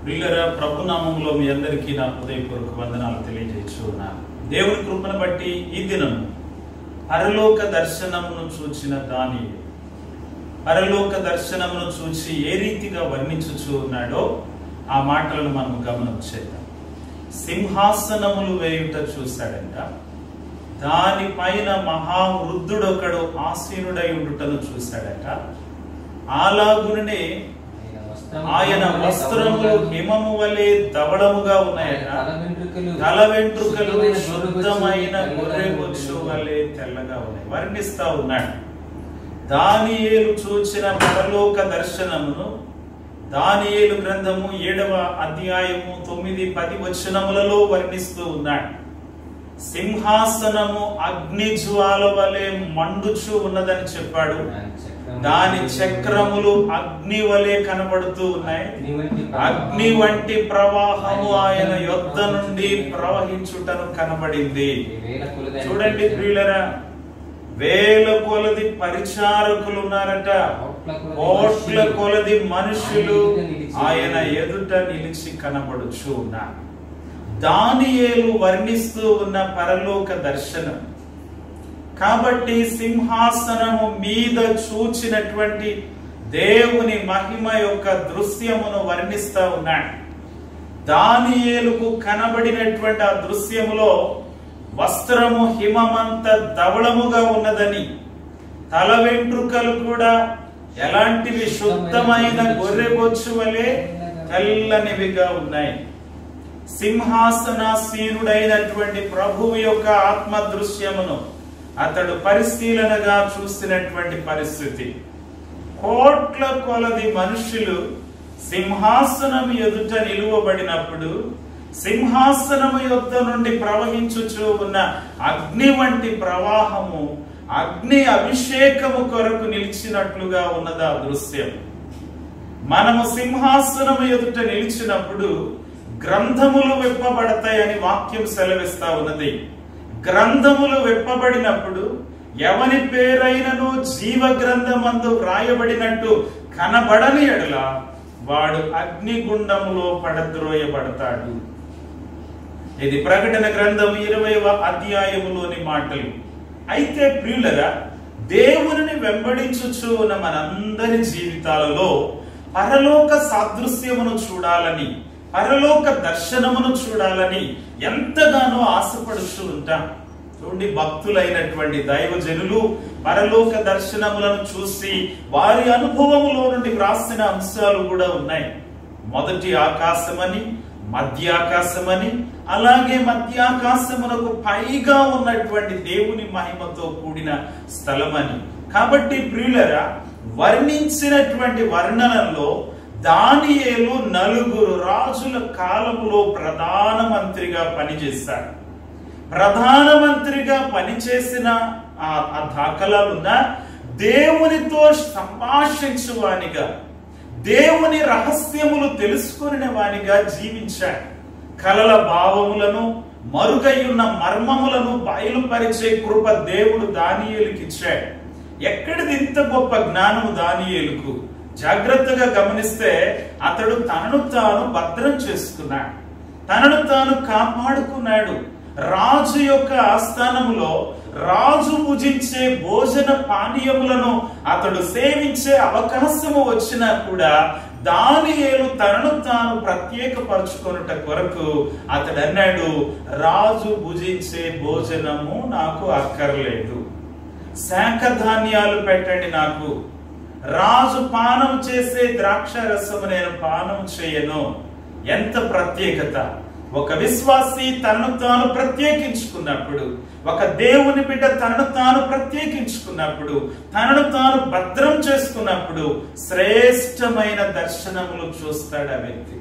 ప్రియులరా ప్రభు నామంలో మీ అందరికీ నా హృదయపూర్వక వందనాలు తెలియజేయచ్చు ఉన్నాను దేవుని కృపను బట్టి ఈ దినము పరలోక దర్శనమును చూచిన దాని పరలోక దర్శనమును చూచి ఏ రీతిగా వర్ణించుచూ ఉన్నాడో ఆ మాటలను మనం గమనం చేద్దాం సింహాసనములు వేయుట చూశాడంట దానిపైన మహావృద్ధుడొకడు ఆసీనుడై ఉండుటను చూశాడట అలాగునే ఆయన వస్త్రములు హిమము వలె ధవళముగా ఉన్నాయట తల వెంట్రుకలు శుద్ధమైన గొర్రె బొచ్చు వలె తెల్లగా ఉన్నాయి వర్ణిస్తా ఉన్నాడు దానియేలు చూచిన పరలోక దర్శనమును దానియేలు గ్రంథము ఏడవ అధ్యాయము తొమ్మిది పది వచనములలో వర్ణిస్తూ ఉన్నాడు సింహాసనము అగ్ని జ్వాల వలె మండుచు ఉన్నదని చెప్పాడు దాని చక్రములు అగ్ని వలె కనబడుతూ ఉన్నాయి అగ్ని వంటి ప్రవాహము ఆయన యొద్ద నుండి ప్రవహించుటను కనబడింది చూడండి ప్రియులరా వేల కొలది పరిచారకులు ఉన్నారట కోట్ల కొలది మనుషులు ఆయన ఎదుట నిలిచి కనబడుచు ఉన్నారు దానియేలు వర్ణిస్తూ ఉన్న పరలోక దర్శనం కాబట్టి సింహాసనము మీద చూచినటువంటి దేవుని మహిమ యొక్క దృశ్యమును వర్ణిస్తా ఉన్నాడు దానియేలుకు కనబడినటువంటి ఆ దృశ్యములో వస్త్రము హిమమంత ధవళముగా ఉన్నదని తల వెంట్రుకలు కూడా ఎలాంటివి శుద్ధమైన గొర్రె బొచ్చు వలె తెల్లనివిగా ఉన్నాయి సింహాసనాసీనుడైనటువంటి ప్రభువు యొక్క ఆత్మ దృశ్యమును అతడు పరిశీలనగా చూసినటువంటి పరిస్థితి కోట్ల కొలది మనుషులు సింహాసనం ఎదుట నిలువబడినప్పుడు సింహాసనము యొద్ద నుండి ప్రవహించుచూ ఉన్న అగ్ని వంటి ప్రవాహము అగ్ని అభిషేకము కొరకు నిలిచినట్లుగా ఉన్నది ఆ దృశ్యం మనము సింహాసనము ఎదుట నిలిచినప్పుడు గ్రంథములు విప్పబడతాయని వాక్యం సెలవిస్తా ఉన్నది గ్రంథములు విప్పబడినప్పుడు ఎవని పేరైనను జీవ గ్రంథమందు వ్రాయబడినట్టు కనబడని ఎడల వాడు అగ్నిగుండములో పడద్రోయబడతాడు ఇది ప్రకటన గ్రంథం ఇరవైవ అధ్యాయములోని మాటలు అయితే ప్రియులరా దేవుని వెంబడించుచు ఉన్న మనందరి జీవితాలలో పరలోక సాదృశ్యమును చూడాలని పరలోక దర్శనమును చూడాలని ఎంతగానో ఆశపడుతూ ఉంటాం చూడండి భక్తులైనటువంటి దైవజనులు పరలోక దర్శనములను చూసి వారి అనుభవములో నుండి వ్రాసిన అంశాలు కూడా ఉన్నాయి మొదటి ఆకాశమని మధ్యాకాశమని అలాగే మధ్యాకాశమునకు పైగా ఉన్నటువంటి దేవుని మహిమతో కూడిన స్థలమని కాబట్టి ప్రియులరా వర్ణించినటువంటి వర్ణనలో దానియేలు నలుగురు రాజుల కాలములో ప్రధానమంత్రిగా పనిచేశాడు ప్రధానమంత్రిగా పనిచేసిన ఆ దాఖలాలున్న దేవునితో సంభాషించువానిగా దేవుని రహస్యములు తెలుసుకుని వానిగా జీవించాడు కలల భావములను మరుగయ్యున్న మర్మములను బయలుపరిచే కృప దేవుడు దానియేలుకిచ్చాడు ఎక్కడిది ఇంత గొప్ప జ్ఞానము దానియేలుకు జాగ్రత్తగా గమనిస్తే అతడు తనను తాను భద్రం చేసుకున్నాడు తనను తాను కాపాడుకున్నాడు రాజు యొక్క ఆస్థానములో రాజు పూజించే భోజన పానీయములను అతడు సేవించే అవకాశము వచ్చినా కూడా దానియేలు తనను తాను ప్రత్యేకపరచుకొనుట కొరకు అతడు అన్నాడు రాజు భుజించే భోజనము నాకు అక్కర్లేదు శాఖ ధాన్యాలు పెట్టండి నాకు రాజు పానం చేసే ద్రాక్ష రసము నేను పానం చేయను ఎంత ప్రత్యేకత ఒక విశ్వాసి తనను తాను ప్రత్యేకించుకున్నప్పుడు ఒక దేవుని బిడ్డ తనను తాను ప్రత్యేకించుకున్నప్పుడు తనను తాను భద్రం చేసుకున్నప్పుడు శ్రేష్టమైన దర్శనములు చూస్తాడు ఆ వ్యక్తి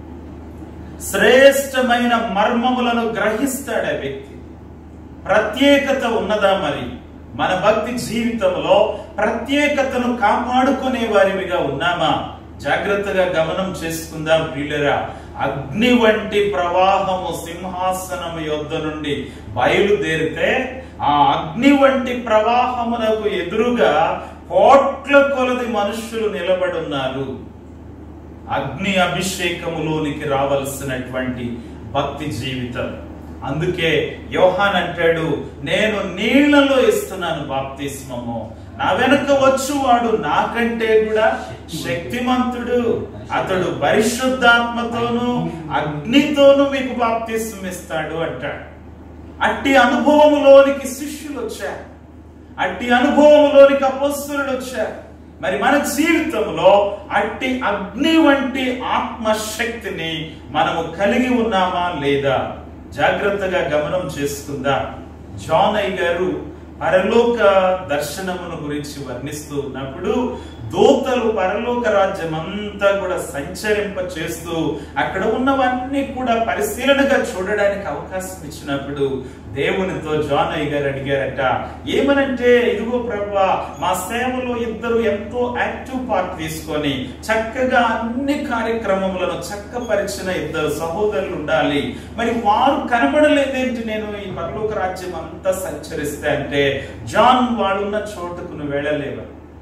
శ్రేష్టమైన మర్మములను గ్రహిస్తాడు ఆ వ్యక్తి ప్రత్యేకత ఉన్నదా మరి మన భక్తి జీవితంలో ప్రత్యేకతను కాపాడుకునే వారివిగా ఉన్నామా జాగ్రత్తగా గమనం చేసుకుందాం ప్రియులరా అగ్ని వంటి ప్రవాహము సింహాసనము యొద్ద నుండి బయలుదేరితే ఆ అగ్ని వంటి ప్రవాహమునకు ఎదురుగా కోట్ల కొలది మనుషులు నిలబడున్నారు అగ్ని అభిషేకములోనికి రావలసినటువంటి భక్తి జీవితం అందుకే యోహాన్ అంటాడు నేను నీళ్లలో ఇస్తున్నాను బాప్తిస్మము నా వెనుక వచ్చువాడు నాకంటే కూడా శక్తిమంతుడు అతడు పరిశుద్ధాత్మతోను అగ్నితోను మీకు బాప్తిస్మం ఇస్తాడు అంటాడు అట్టి అనుభవములోనికి శిష్యులు వచ్చారు అట్టి అనుభవంలోనికి అపస్తులు వచ్చారు మరి మన జీవితంలో అట్టి అగ్ని వంటి ఆత్మశక్తిని మనము కలిగి ఉన్నామా లేదా జాగ్రత్తగా గమనం చేసుకుందా జాన్ అయ్య గారు పరలోక దర్శనమును గురించి వర్ణిస్తూ ఉన్నప్పుడు దూతలు పరలోక రాజ్యం అంతా కూడా సంచరింప చేస్తూ అక్కడ ఉన్నవన్నీ కూడా పరిశీలనగా చూడడానికి అవకాశం ఇచ్చినప్పుడు దేవునితో జాన్ అయ్య గారు అడిగారట ఏమనంటే ఇదిగో ప్రభా మా సేవలో ఇద్దరు ఎంతో యాక్టివ్ పార్ట్ తీసుకొని చక్కగా అన్ని కార్యక్రమములను చక్కపరిచిన ఇద్దరు సహోదరులు ఉండాలి మరి వారు కనబడలేదేంటి నేను ఈ పరలోక రాజ్యం అంతా సంచరిస్తే అంటే జాన్ వాళ్ళున్న చోటుకు నువ్వు వెళ్ళలేవు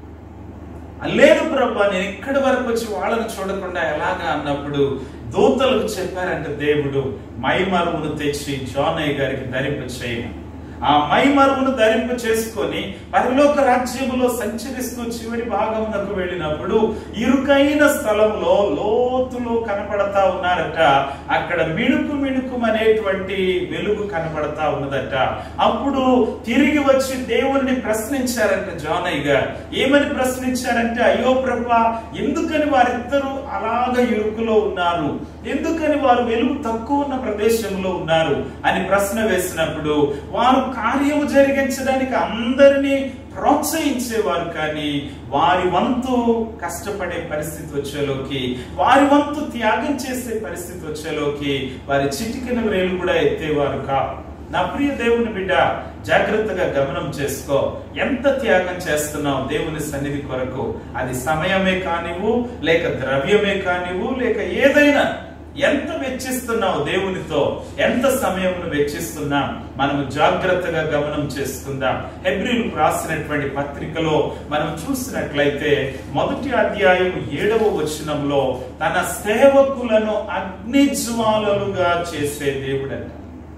లేదు ప్రభా నేను ఇక్కడి వరకు వచ్చి వాళ్ళని చూడకుండా ఎలాగా అన్నప్పుడు దూతలకు చెప్పారంట దేవుడు మైమరువును తెచ్చి జానయ్య గారికి ధరింప చేయను ఆ మైమరువును ధరింప చేసుకొని పరలోక రాజ్యములో సంచరిస్తూ చివరి భాగమునకు వెళ్ళినప్పుడు ఇరుకైన స్థలంలో లోతులో కనపడతా ఉన్నారట అక్కడ మిణుకు మిణుకు అనేటువంటి వెలుగు కనపడతా ఉన్నదట అప్పుడు తిరిగి వచ్చి దేవుణ్ణి ప్రశ్నించారంట జానయ్య గారు ఏమని ప్రశ్నించారంటే అయ్యో ప్రభా ఎందుకని వారిద్దరూ అలాగ ఇరుకులో ఉన్నారు ఎందుకని వారు వెలుగు తక్కువ ఉన్న ప్రదేశంలో ఉన్నారు అని ప్రశ్న వేసినప్పుడు వారు కార్యము జరిగించడానికి అందరినీ ప్రోత్సహించేవారు కానీ వారి వంతు కష్టపడే పరిస్థితి వచ్చేలోకి వారి వంతు త్యాగం చేసే పరిస్థితి వచ్చేలోకి వారి చిటికిన వేలు కూడా ఎత్తేవారు కా నా ప్రియ దేవుని బిడ్డ జాగ్రత్తగా గమనం చేసుకో ఎంత త్యాగం చేస్తున్నావు దేవుని సన్నిధి కొరకు అది సమయమే కానివ్వు లేక ద్రవ్యమే కానివ్వు లేక ఏదైనా ఎంత వెచ్చిస్తున్నావు దేవునితో ఎంత సమయమును వెచ్చిస్తున్నాం మనము జాగ్రత్తగా గమనం చేసుకుందాం హెబ్రిల్ రాసినటువంటి పత్రికలో మనం చూసినట్లయితే మొదటి అధ్యాయం ఏడవ వచనంలో తన సేవకులను అగ్ని జ్వాలలుగా చేసే దేవుడంట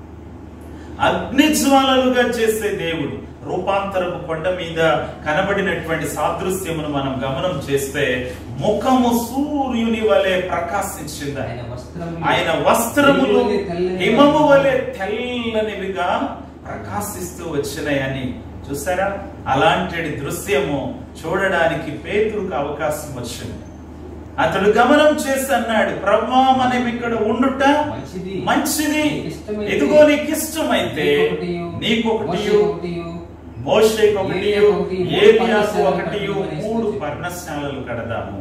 అగ్ని జ్వాలలుగా చేసే దేవుడు రూపాంతరపు కొండ మీద కనబడినటువంటి సాదృశ్యమును మనం గమనం చేస్తే ముఖము సూర్యుని వలె ప్రకాశించింది ఆయన వస్త్రములు ఆయన వస్త్రములు హిమము వలె తెల్లనివిగా హిమము వలె తెల్లనివిగా ప్రకాశిస్తూ వచ్చినాయని చూసారా అలాంటి దృశ్యము చూడడానికి పేతురుకు అవకాశం వచ్చింది అతడు గమనం చేసి అన్నాడు ప్రభా మనం ఇక్కడ ఉండుట మంచిది. మంచిది నీకిష్టమైతే ఎదుగో నీకు ఇష్టమైతే నీకొకటి మోషేకి ఒకటి ఏలియాకు ఒకటి, మూడు ఏలియాకు పర్ణశాలలు ఒకటి కట్టుమని మూడు ఇస్తుంది. పర్ణశాలలు కడదాము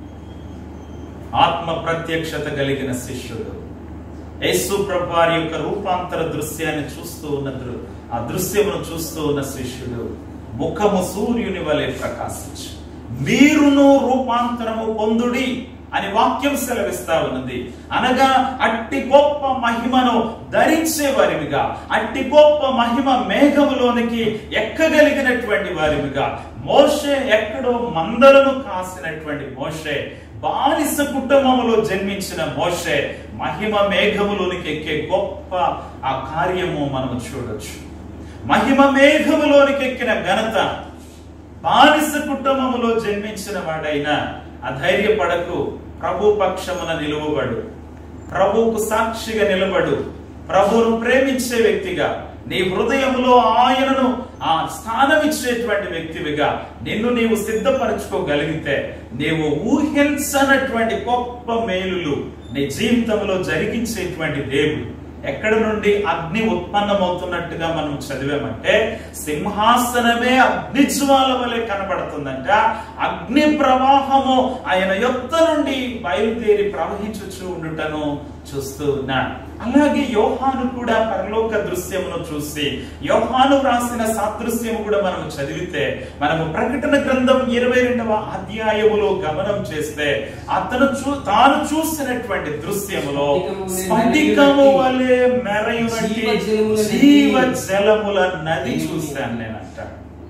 ఆత్మ ప్రత్యక్షత కలిగిన శిష్యుడు యేసు ప్రభు వారి యొక్క రూపాంతర దృశ్యాన్ని చూస్తూ ఉన్న దృ- ఆ దృశ్యమును చూస్తూ ఉన్న శిష్యుడు ముఖము సూర్యుని వలె ప్రకాశించు మీరును రూపాంతరము పొందుడి అని వాక్యం సెలవిస్తా ఉన్నది అనగా అట్టి గొప్ప మహిమను ధరించే వారివిగా అట్టి గొప్ప మహిమ మేఘములోనికి ఎక్కగలిగినటువంటి వారివిగా మోషే ఎక్కడో మందలను కాసినటువంటి మోషే బానిస కుటుంబములో జన్మించిన మోషే మహిమ మేఘములోనికి ఎక్కే గొప్ప ఆ కార్యము మనం చూడొచ్చు మహిమ మేఘములోనికి ఎక్కిన ఘనత బానిస కుటుంబములో జన్మించిన వాడైనా అధైర్యపడకు ప్రభు పక్షమున నిలువబడు ప్రభువుకు సాక్షిగా నిలబడు ప్రభువును ప్రేమించే వ్యక్తిగా నీ హృదయంలో ఆయనను ఆ స్థానం ఇచ్చేటువంటి వ్యక్తివిగా నిన్ను నీవు సిద్ధపరచుకోగలిగితే నీవు ఊహించనటువంటి గొప్ప మేలులు నీ జీవితంలో జరిగించేటువంటి దేవుడు ఎక్కడ నుండి అగ్ని ఉత్పన్నమవుతున్నట్టుగా మనం చదివామంటే సింహాసనమే అగ్ని జ్వాల వలె కనబడుతుందంట అగ్ని ప్రవాహము ఆయన యొత్త నుండి బయలుదేరి ప్రవహించుచు ఉండుటను చూస్తూ ఉన్నాడు అలాగే యోహాను కూడా పరలోక దృశ్యమును చూసి యోహాను రాసిన సాదృశ్యము కూడా మనం చదివితే మనము ప్రకటన గ్రంథం ఇరవై రెండవ అధ్యాయములో గమనం చేస్తే అతను చూ తాను చూసినటువంటి దృశ్యములో స్ఫటికము వలె మెరయునట్టి జీవ జలముల నది చూశాను నేను అంటాడు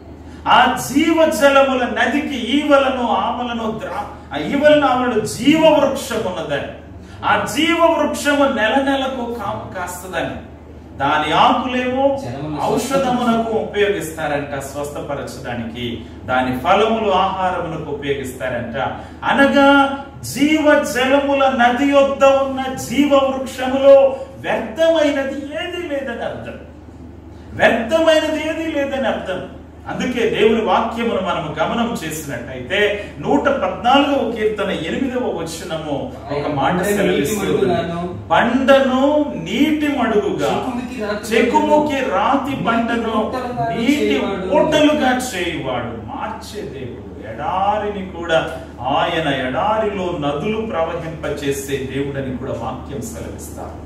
ఆ జీవ జలముల నదికి ఈవలను ఆమలను ద్రా ఆ ఈవలను ఆమలను జీవ వృక్షం ఉన్నదని ఆ జీవ వృక్షము నెల నెలకు కాపు కాస్తదని దాని ఆకులేమో జనములు ఔషధమునకు ఉపయోగిస్తారంట స్వస్థపరచడానికి దాని ఫలములు ఆహారమునకు ఉపయోగిస్తారంట అనగా జీవ జలముల నది యొద్ద ఉన్న జీవ వృక్షములో వ్యర్థమైనది ఏది లేదని అర్థం వ్యర్థమైనది ఏది లేదని అర్థం అందుకే దేవుని వాక్యమును మనము గమనం చేసినట్టయితే నూట పద్నాలుగవ కీర్తన ఎనిమిదవ వచనము ఒక మాట బండను సెలవిస్తుంది నీటి మడుగుగాను, బండను నీటి మడుగుగా చెకుముకి రాతి చెకుముకి రాతి బండను ఊటలుగా నీటి చేయువాడు. ఊటలుగా చేయువాడు మార్చే దేవుడు ఎడారిని కూడా ఆయన ఎడారిలో నదులు ప్రవహింపచేసే దేవుడని కూడా వాక్యం సెలవిస్తారు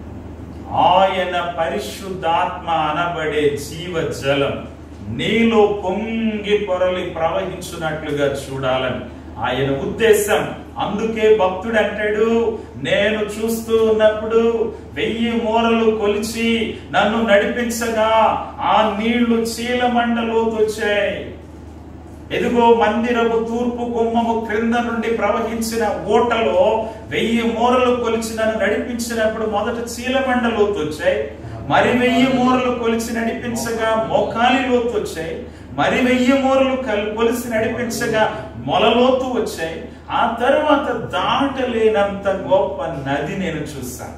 ఆయన పరిశుద్ధాత్మ అనబడే జీవ జలం నీలో పొంగి పొరలి ప్రవహించున్నట్లుగా చూడాలని ఆయన ఉద్దేశం అందుకే భక్తుడు అంటాడు నేను చూస్తూ ఉన్నప్పుడు వెయ్యి మూరలు కొలిచి నన్ను నడిపించగా ఆ నీళ్లు చీలమండలోకి వచ్చాయి ఎదుగో మందిరపు తూర్పు గుమ్మము క్రింద నుండి ప్రవహించిన ఓటలో వెయ్యి మూరలు కొలిచి నన్ను నడిపించినప్పుడు మొదట చీలమండ లోతు వచ్చాయి మరి వెయ్యి మూరలు కొలిచి నడిపించగా మోకాలి లోతు వచ్చాయి మరి వెయ్యి మూరలు కల్- కొలిసి నడిపించగా మొలలోతు వచ్చాయి ఆ తర్వాత దాటలేనంత గొప్ప నది నేను చూశాను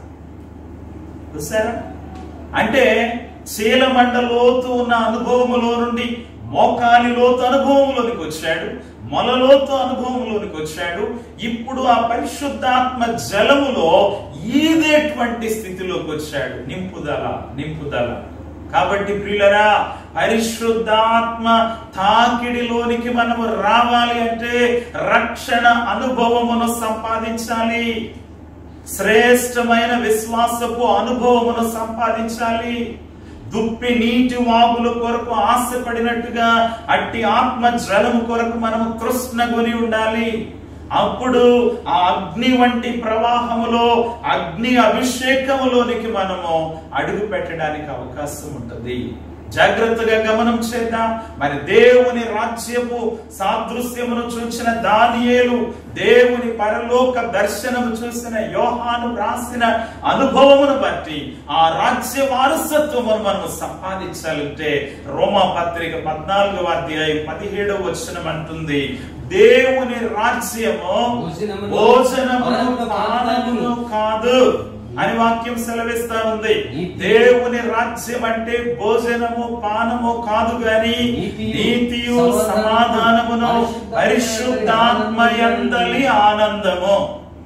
చూసారా అంటే చీలమండ లోతు ఉన్న అనుభవములో నుండి మోకాలి లోతు అనుభవంలోనికి వచ్చాడు మొలలోతు అనుభవంలోనికి వచ్చాడు ఇప్పుడు ఆ పరిశుద్ధాత్మ జలములో ఈదేటువంటి స్థితిలోకి వచ్చాడు నింపుదల నింపుదల కాబట్టి ప్రియులరా పరిశుద్ధాత్మ తాకిడిలోనికి మనము రావాలి అంటే రక్షణ అనుభవమును సంపాదించాలి శ్రేష్టమైన విశ్వాసపు అనుభవమును సంపాదించాలి దుప్పి నీటి వాగుల కొరకు ఆశపడినట్టుగా అట్టి ఆత్మ జలము కొరకు మనము తృష్ణగొని ఉండాలి అప్పుడు ఆ అగ్ని వంటి ప్రవాహములో అగ్ని అభిషేకములోనికి మనము అడుగు పెట్టడానికి అవకాశం ఉంటుంది జాగ్రత్తగా గమనం చేద్దాం మరి దేవుని రాజ్యపు సాదృశ్యమును చూసిన దానియేలు దేవుని పరలోక దర్శనము చూసిన యోహాను రాసిన అనుభవమును బట్టి ఆ రాజ్య వారసత్వమును మనము సంపాదించాలంటే రోమా పత్రిక పద్నాలుగవ అధ్యాయం పదిహేడవ వచనం అంటుంది దేవుని రాజ్యము భోజనమును, భోజనమును పానమును పానమును కాదు అని వాక్యం సెలవిస్తా ఉంది నీతి- దేవుని రాజ్యం అంటే భోజనము పానము కాదు గాని నీతియు, నీతియు సమాధానమును, సమాధానమును పరిశుద్ధాత్మయందలి ఆనందము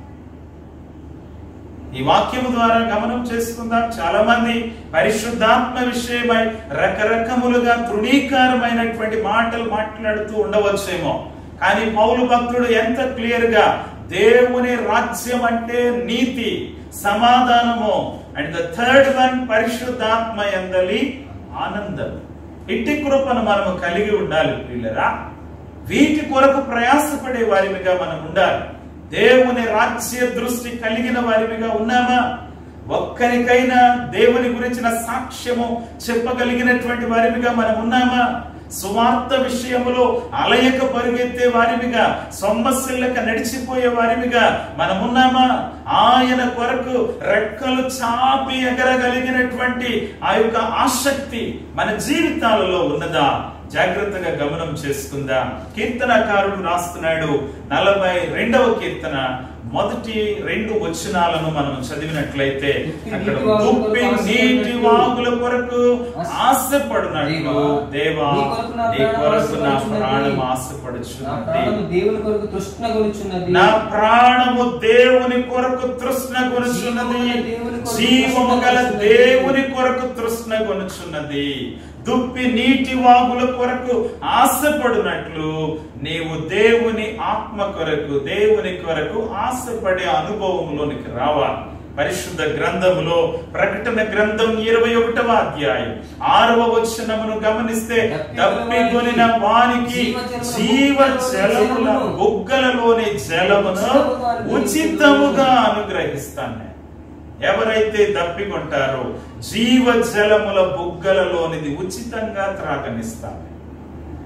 ఈ వాక్యము ద్వారా గమనం చేసుకుందాం చాలా మంది పరిశుద్ధాత్మ విషయమై రకరకములుగా తృణీకారమైనటువంటి మాటలు మాట్లాడుతూ ఉండవచ్చేమో కానీ పౌలు భక్తుడు ఎంత క్లియర్ గా దేవుని రాజ్యం అంటే నీతి సమాధానము అండ్ ద థర్డ్ వన్ పరిశుద్ధాత్మ ఎందలి ఆనందం ఇట్టి కృపను మనము కలిగి ఉండాలి పిల్లరా వీటి కొరకు ప్రయాసపడే వారిగా మనం ఉండాలి దేవుని రాజ్య దృష్టి కలిగిన వారిగా ఉన్నామా ఒక్కరికైనా దేవుని గురించిన సాక్ష్యము చెప్పగలిగినటువంటి వారిగా మనం ఉన్నామా సువార్త విషయములో అలయక పరుగెత్తే వారిమిగా సొమ్మసిల్లక నడిచిపోయే వారిమిగా మనం ఉన్నామా ఆయన కొరకు రెక్కలు చాపి ఎగరగలిగినటువంటి ఆ యొక్క ఆసక్తి మన జీవితాలలో ఉన్నదా జాగ్రత్తగా గమనం చేసుకుందాం కీర్తనకారుడు రాస్తున్నాడు నలభై రెండవ కీర్తన మొదటి రెండు వచనాలను మనం చదివినట్లయితే అక్కడ దుప్పి నీటి వాగుల కొరకు ఆశపడినట్లు దేవా నీ కొరకు నా ప్రాణం నా ఆశపడుచున్నది ప్రాణము దేవుని కొరకు తృష్ణ కొనుచున్నది నా ప్రాణము దేవుని కొరకు తృష్ణ కొనుచున్నది జీవము గల దేవుని కొరకు తృష్ణ కొనుచున్నది దుప్పి నీటి వాగుల కొరకు ఆశపడినట్లు నీవు దేవుని ఆత్మ కొరకు దేవుని కొరకు ఆశపడే అనుభవంలోనికి రావాలి పరిశుద్ధ గ్రంథములో ప్రకటన గ్రంథం ఇరవై ఒకటవ అధ్యాయం ఆరవ వచనమును గమనిస్తే తప్పికొనిన వానికి జీవ జలముల బుగ్గలలోని జలమును ఉచితముగా అనుగ్రహిస్తాను నేను. ఎవరైతే దప్పికొంటారో జీవ జలముల బుగ్గలలోనిది ఉచితంగా త్రాగనిస్తాను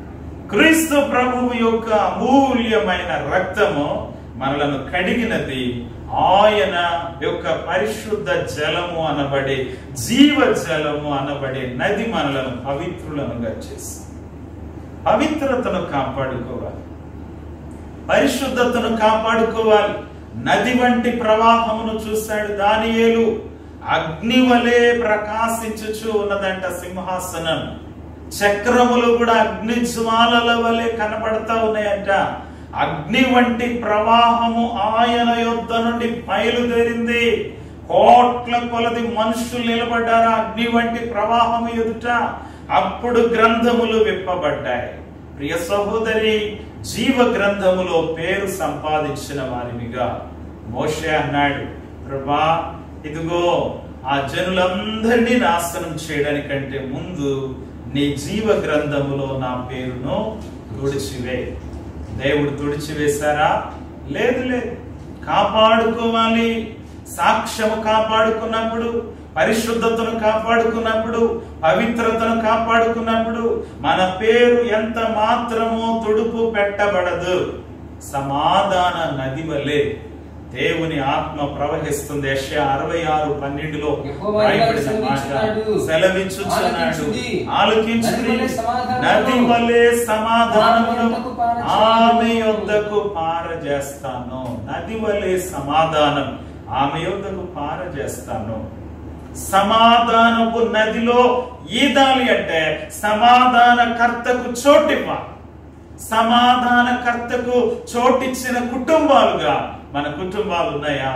క్రీస్తు ప్రభువు యొక్క అమూల్యమైన రక్తము మనలను కడిగినది ఆయన యొక్క పరిశుద్ధ జలము అనబడే జీవ జలము అనబడే నది మనలను పవిత్రులనుగా చేస్తుంది పవిత్రతను కాపాడుకోవాలి పరిశుద్ధతను కాపాడుకోవాలి నది వంటి ప్రవాహమును చూశాడు దానియేలు అగ్ని వలె ప్రకాశించుచు ఉన్నదంట సింహాసనం చక్రములు కూడా అగ్ని జ్వాలల వలె కనబడతా ఉన్నాయంట అగ్ని వంటి ప్రవాహము ఆయన యొద్ద నుండి బయలుదేరింది కోట్ల కొలది మనుషులు నిలబడ్డారు ఆ అగ్ని వంటి ప్రవాహము ఎదుట అప్పుడు గ్రంథములు విప్పబడ్డాయి ప్రియ సహోదరి జీవ గ్రంథములో పేరు సంపాదించిన వారినిగా మోషే అన్నాడు ప్రభా ఇదిగో ఆ జనులందరినీ నాశనం చేయడానికంటే ముందు నీ జీవ గ్రంథములో నా పేరును తుడిచివే దేవుడు తుడిచివేశారా లేదు లేదు కాపాడుకోవాలి సాక్ష్యము కాపాడుకున్నప్పుడు పరిశుద్ధతను కాపాడుకున్నప్పుడు పవిత్రతను కాపాడుకున్నప్పుడు మన పేరు ఎంత మాత్రమో తుడుపు పెట్టబడదు సమాధాన నది వలె దేవుని ఆత్మ ప్రవహిస్తుంది యెషయా అరవై ఆరు పన్నెండులో యెహోవా రాయబడిన మాట సెలవిచ్చున్నాడు. సెలవిచ్చుచున్నాడు ఆలకించుడి. ఆలకించుడి నది వలె సమాధానమును నది వలె సమాధానమును ఆమె యొద్దకు పారజేస్తాను. ఆమె యొద్దకు పారజేస్తాను నది వలె సమాధానం ఆమె యొద్దకు పారజేస్తాను సమాధానపు నదిలో ఈదాలి అంటే సమాధానకర్తకు చోటివ్వాలి సమాధానకర్తకు చోటిచ్చిన కుటుంబాలుగా మన కుటుంబాలు ఉన్నాయా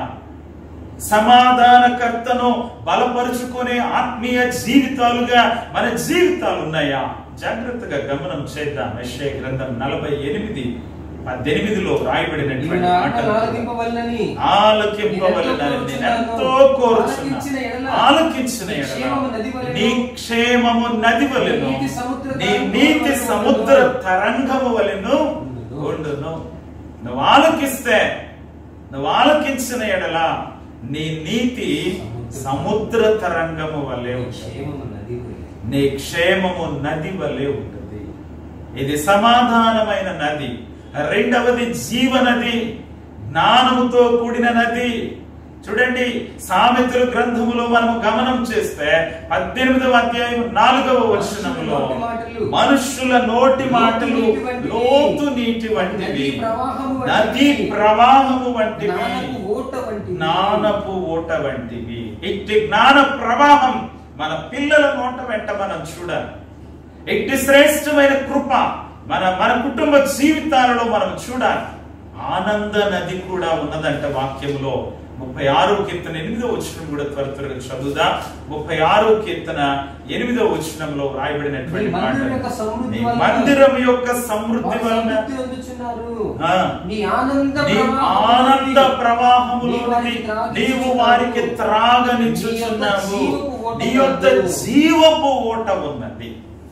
సమాధానకర్తను బలపరుచుకునే ఆత్మీయ జీవితాలుగా మన జీవితాలు ఉన్నాయా జాగ్రత్తగా గమనం చేద్దాం యెషయా గ్రంథం నలభై ఎనిమిది పద్దెనిమిదిలో నీవు రాయబడినటువంటి నా ఆజ్ఞలు మాటలు ఆలకింపవలనని ఆలకింపవలనని నేను ఎంతో కోరుచున్నా ఆలకించిన ఎడల ఆలకించిన నీ ఎడల క్షేమము నది వలెను, నీ క్షేమము నది వలెను నీ నీతి సముద్ర నీ తరంగము నీతి వలెను సముద్ర తరంగము వలెను ఉండును. ఉండును నువ్వు ఆలకిస్తే నువ్వు ఆలకించిన ఎడల నీ నీతి సముద్ర తరంగము వలె నీ ఉంటుంది క్షేమము నది వలె. నీ క్షేమము నది వలె ఉంటుంది ఇది సమాధానమైన నది రెండవది జీవనది జ్ఞానముతో కూడిన నది చూడండి సామెతలు గ్రంథములో మనం గమనం చేస్తే పద్దెనిమిదవ అధ్యాయం నాలుగవ వచనములో నోటి మాటలు, మనుషుల నోటి మాటలు నీటి వంటివి, లోతు నీటి వంటివి నదీ ప్రవాహము వంటివి, నది ప్రవాహము వంటివి జ్ఞానపు ఓట వంటివి. జ్ఞానపు ఓట వంటివి ఇట్టి జ్ఞాన ప్రవాహం మన పిల్లల నోట వెంట మనం చూడాలి ఇట్టి శ్రేష్టమైన కృప మన మన కుటుంబ జీవితాలలో మనం చూడాలి ఆనంద నది కూడా ఉన్నదంట వాక్యంలో ముప్పై ఆరో కీర్తన ఎనిమిదో వచనం కూడా త్వర త్వరగా చదువుదా ముప్పై ఆరో కీర్తన ఎనిమిదో వచనంలో రాయబడినటువంటి నీ మందిరం యొక్క మాట సమృద్ధి నీ వలన మందిరం యొక్క సమృద్ధి వారు వలన సమృద్ధి పొందుచున్నారు. ఆ. నీ ఆనంద నీ ప్రవాహము ఆనంద నుండి ప్రవాహములో నీ వారికి త్రాగించుచున్నావు. నీవు వారికి త్రాగనిచ్చుచున్నావు నీ యొద్ద నీ జీవపు యొద్ద ఊట జీవపు ఓట ఉన్నది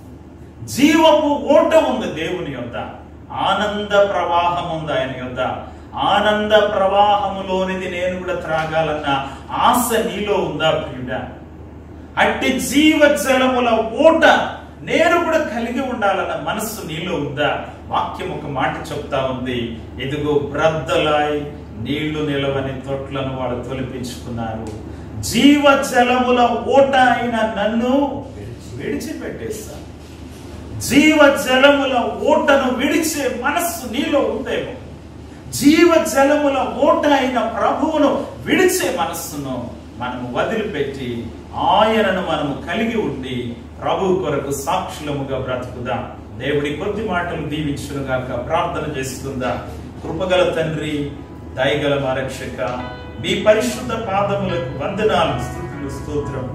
జీవపు ఓట ఉంది దేవుని యొద్ద ఆనంద ప్రవాహం ఉంది ఆయన యొద్ద ఆనంద ప్రవాహములోనిది నేను కూడా త్రాగాలన్న ఆశ నీలో ఉందా ప్రియుడా అట్టి జీవ జలముల ఓట నేను కూడా కలిగి ఉండాలన్న మనస్సు నీలో ఉందా వాక్యం ఒక మాట చెప్తా ఉంది ఎదుగో బ్రద్దలాయి నీళ్లు నిలవని తొట్లను వాళ్ళు తొలిపించుకున్నారు జీవ జలముల ఓట అయిన నన్ను విడిచిపెట్టేస్తాను జీవ జలముల ఓటను విడిచే మనస్సు నీలో ఉందేమో జీవ జలముల ఓట అయిన ప్రభువును విడిచే మనస్సును మనము వదిలిపెట్టి ఆయనను మనము కలిగి ఉండి ప్రభు కొరకు సాక్షులముగా బ్రతుకుదాం దేవుడి కొద్ది మాటలు దీవించునుగాక ప్రార్థన చేసుకుందా కృపగల తండ్రి దయగల మా రక్షక మీ పరిశుద్ధ పాదములకు వందనాలు స్థుతులు స్తోత్రం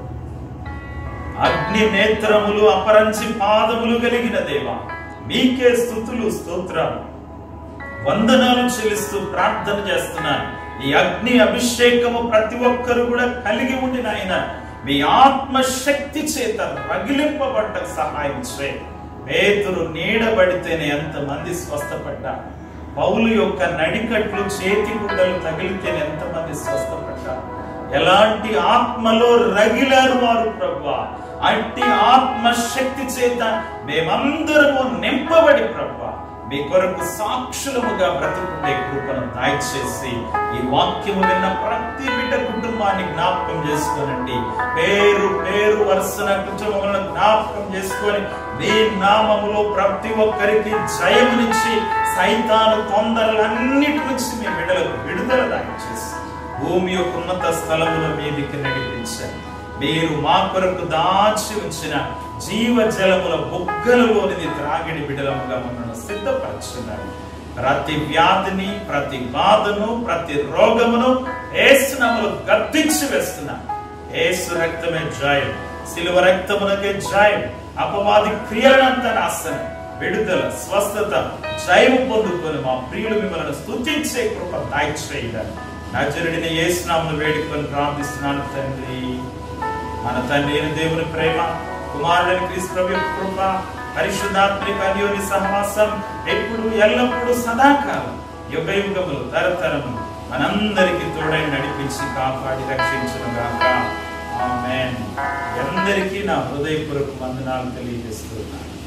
అగ్ని నేత్రములు అపరంచి పాదములు కలిగిన దేవా మీకే స్థుతులు స్తోత్రాలు వందనాలు చెల్లిస్తూ ప్రార్థన చేస్తున్నాను ఈ అగ్ని అభిషేకము ప్రతి ఒక్కరు కూడా కలిగి ఉండి నాయన మీ ఆత్మ శక్తి చేత రగిలింపబడ్డ సహాయం చే పేతురు నీడబడితేనే ఎంతమంది స్వస్థపడ్డా పౌలు యొక్క నడికట్లు చేతి గుడ్డలు తగిలితేనే ఎంతమంది స్వస్థపడ్డా ఎలాంటి ఆత్మలో రగిలారు వారు ప్రభా అట్టి ఆత్మశక్తి చేత మేమందరము నింపబడి ప్రభు మీ కొరకు సాక్షులముగా బ్రతుకుండే కృపను దయచేసి ఈ వాక్యము విన్న ప్రతి బిడ్డ కుటుంబాన్ని జ్ఞాపకం చేసుకోనండి పేరు పేరు వరుసన కుటుంబములను జ్ఞాపకం చేసుకొని మీ నామములో ప్రతి ఒక్కరికి జయమునిచ్చి సైతాను తొందరలన్నిటి నుంచి మీ బిడ్డలకు విడుదల దయచేసి భూమి యొక్క ఉన్నత స్థలముల మీదికి నడిపించారు మీరు మా కొరకు దాచి ఉంచిన జీవ జలముల బుగ్గలలోనిది త్రాగిడి బిడలముగా మమ్మల్ని సిద్ధపరచున్నారు ప్రతి వ్యాధిని ప్రతి బాధను ప్రతి రోగమును ఏసునములు గద్దించి వేస్తున్నారు ఏసు రక్తమే జయం సిలువ రక్తమునకే జయం అపవాది క్రియలంత నాశనం విడుదల స్వస్థత జయము పొందుకొని మా ప్రియులు మిమ్మల్ని స్తుతించే కృప దయచేయాలి నజరుడిని ఏసునామను వేడుకొని ప్రార్థిస్తున్నాను తండ్రి మన తండ్రి అయిన దేవుని ప్రేమ కుమారుడైన క్రీస్తు ప్రభు యొక్క కృప పరిశుద్ధాత్మిక అన్యోని సహవాసం ఎప్పుడు ఎల్లప్పుడూ సదాకాలం యుగ యుగములు తరతరములు మనందరికీ తోడై నడిపించి కాపాడి రక్షించును గాక ఆమేన్ అందరికీ నా హృదయపూర్వక వందనాలు తెలియజేస్తున్నాను